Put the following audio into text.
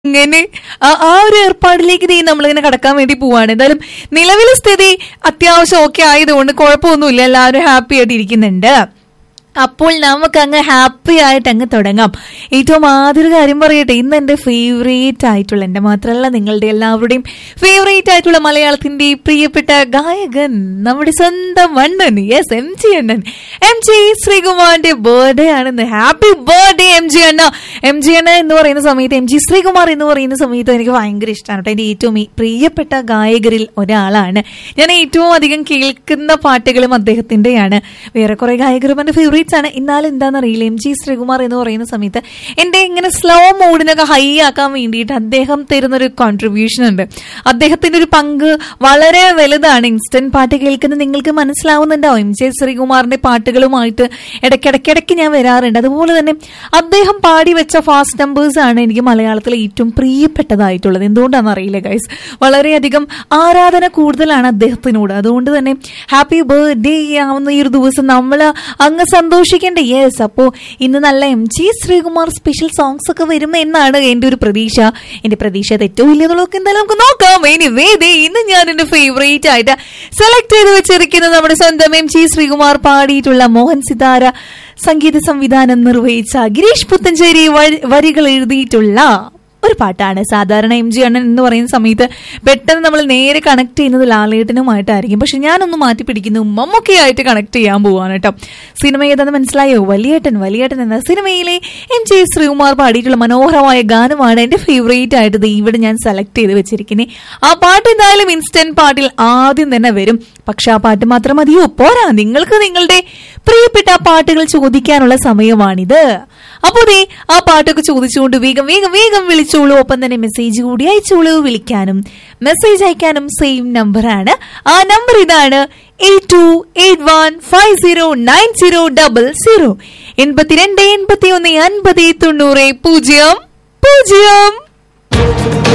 ഇങ്ങനെ ആ ആ ഒരു ഏർപ്പാടിലേക്ക് നീ നമ്മളിങ്ങനെ കടക്കാൻ വേണ്ടി പോവാണ് എന്തായാലും നിലവിലെ സ്ഥിതി അത്യാവശ്യം ഓക്കെ ആയതുകൊണ്ട് കുഴപ്പമൊന്നുമില്ല എല്ലാവരും ഹാപ്പി ആയിട്ട് ഇരിക്കുന്നുണ്ട് അപ്പോൾ നമുക്ക് അങ്ങ് ഹാപ്പി ആയിട്ട് അങ്ങ് തുടങ്ങാം ഏറ്റവും ആദ്യ ഒരു കാര്യം പറയട്ടെ ഇന്ന് എന്റെ ഫേവറേറ്റ് ആയിട്ടുള്ള എന്റെ മാത്രമല്ല നിങ്ങളുടെ എല്ലാവരുടെയും ഫേവറേറ്റ് ആയിട്ടുള്ള മലയാളത്തിന്റെ പ്രിയപ്പെട്ട ഗായകൻ നമ്മുടെ സ്വന്തം അണ്ണൻ യെസ് എം ജി അണ്ണൻ എം ജി ശ്രീകുമാറിന്റെ ബർത്ത്ഡേ ആണെന്ന് ഹാപ്പി ബർത്ത്ഡേ എം ജി അണ്ണ എം ജി അണ്ണ എന്ന് പറയുന്ന സമയത്ത് എം ജി ശ്രീകുമാർ എന്ന് പറയുന്ന സമയത്ത് എനിക്ക് ഭയങ്കര ഇഷ്ടമാണ് കേട്ടോ എന്റെ ഏറ്റവും ഈ പ്രിയപ്പെട്ട ഗായകരിൽ ഒരാളാണ് ഞാൻ ഏറ്റവും അധികം കേൾക്കുന്ന പാട്ടുകളും അദ്ദേഹത്തിന്റെയാണ് വേറെ കുറെ ഗായകരും എന്റെ ഫേവറേറ്റ്സ് ആണ് എന്നാലും എന്താണെന്നറിയില്ല എം ജി ശ്രീകുമാർ എന്ന് പറയുന്ന സമയത്ത് എന്റെ ഇങ്ങനെ സ്ലോ മൂഡിനൊക്കെ ഹൈ ആക്കാൻ വേണ്ടിയിട്ട് അദ്ദേഹം തരുന്നൊരു കോൺട്രിബ്യൂഷൻ ഉണ്ട് അദ്ദേഹത്തിന്റെ ഒരു പങ്ക് വളരെ വലുതാണ് ഇൻസ്റ്റന്റ് പാട്ട് കേൾക്കുന്ന നിങ്ങൾക്ക് മനസ്സിലാവുന്നുണ്ടാവും എം ജെ ശ്രീകുമാറിന്റെ പാട്ടുകളുമായിട്ട് ഇടയ്ക്കിടയ്ക്കിടയ്ക്ക് ഞാൻ വരാറുണ്ട് അതുപോലെ തന്നെ അദ്ദേഹം പാടി വെച്ച ഫാസ്റ്റ് നമ്പേഴ്സ് ആണ് എനിക്ക് മലയാളത്തിലെ ഏറ്റവും പ്രിയപ്പെട്ടതായിട്ടുള്ളത് എന്തുകൊണ്ടാണെന്ന് അറിയില്ല ഗൈസ് വളരെയധികം ആരാധന കൂടുതലാണ് അദ്ദേഹത്തിനോട് അതുകൊണ്ട് തന്നെ ഹാപ്പി ബർത്ത്ഡേ ആവുന്ന ഈ ഒരു ദിവസം നമ്മൾ അങ്ങ് സന്തോഷിക്കേണ്ട യെസ് അപ്പോ ഇന്ന് നല്ല M G Sreekumar special songs ഒക്കെ വരും എന്നാണ് എന്റെ ഒരു പ്രതീക്ഷ എന്റെ പ്രതീക്ഷ തെറ്റോ ഇല്ലെന്നുള്ളതൊക്കെ എന്തായാലും നമുക്ക് നോക്കാം ഇനി വേദേ ഇന്ന് ഞാൻ എന്റെ ഫേവറേറ്റ് ആയിട്ട് സെലക്ട് ചെയ്ത് വെച്ചിരിക്കുന്നത് നമ്മുടെ സ്വന്തം എം ജി ശ്രീകുമാർ പാടിയിട്ടുള്ള മോഹൻ സിതാര സംഗീത സംവിധാനം നിർവഹിച്ച ഗിരീഷ് പുത്തഞ്ചേരി വരി- വരികൾ എഴുതിയിട്ടുള്ള ഒരു പാട്ടാണ് സാധാരണ എം ജി അണ്ണൻ എന്ന് പറയുന്ന സമയത്ത് പെട്ടെന്ന് നമ്മൾ നേരെ കണക്ട് ചെയ്യുന്നത് ലാലേട്ടനുമായിട്ടായിരിക്കും പക്ഷെ ഞാനൊന്ന് മാറ്റി പിടിക്കുന്നു മമ്മൂക്കയായിട്ട് കണക്ട് ചെയ്യാൻ പോവാണ് കേട്ടോ സിനിമ ഏതാണെന്ന് മനസ്സിലായോ വലിയേട്ടൻ വലിയേട്ടൻ എന്ന സിനിമയിലെ എം ജെ ശ്രീകുമാർ പാടിയിട്ടുള്ള മനോഹരമായ ഗാനമാണ് എന്റെ ഫേവറേറ്റ് ആയിട്ട് ദേ ഇവിടെ ഞാൻ സെലക്ട് ചെയ്ത് വെച്ചിരിക്കുന്നത് ആ പാട്ട് എന്തായാലും ഇൻസ്റ്റന്റ് പാട്ടിൽ ആദ്യം തന്നെ വരും പക്ഷെ ആ പാട്ട് മാത്രം മതിയോ പോരാ നിങ്ങൾക്ക് നിങ്ങളുടെ പ്രിയപ്പെട്ട ആ പാട്ടുകൾ ചോദിക്കാനുള്ള സമയമാണിത് അപ്പോ ദേ ആ പാട്ടൊക്കെ ചോദിച്ചുകൊണ്ട് വേഗം വേഗം വേഗം വിളിച്ചോളൂ ഒപ്പം തന്നെ മെസ്സേജ് കൂടി അയച്ചോളൂ വിളിക്കാനും മെസ്സേജ് അയക്കാനും സെയിം നമ്പറാണ് ആ നമ്പർ ഇതാണ് eight two eight one five zero nine zero double zero എൺപത്തിരണ്ട് എൺപത്തി ഒന്ന് അൻപത് തൊണ്ണൂറ് പൂജ്യം പൂജ്യം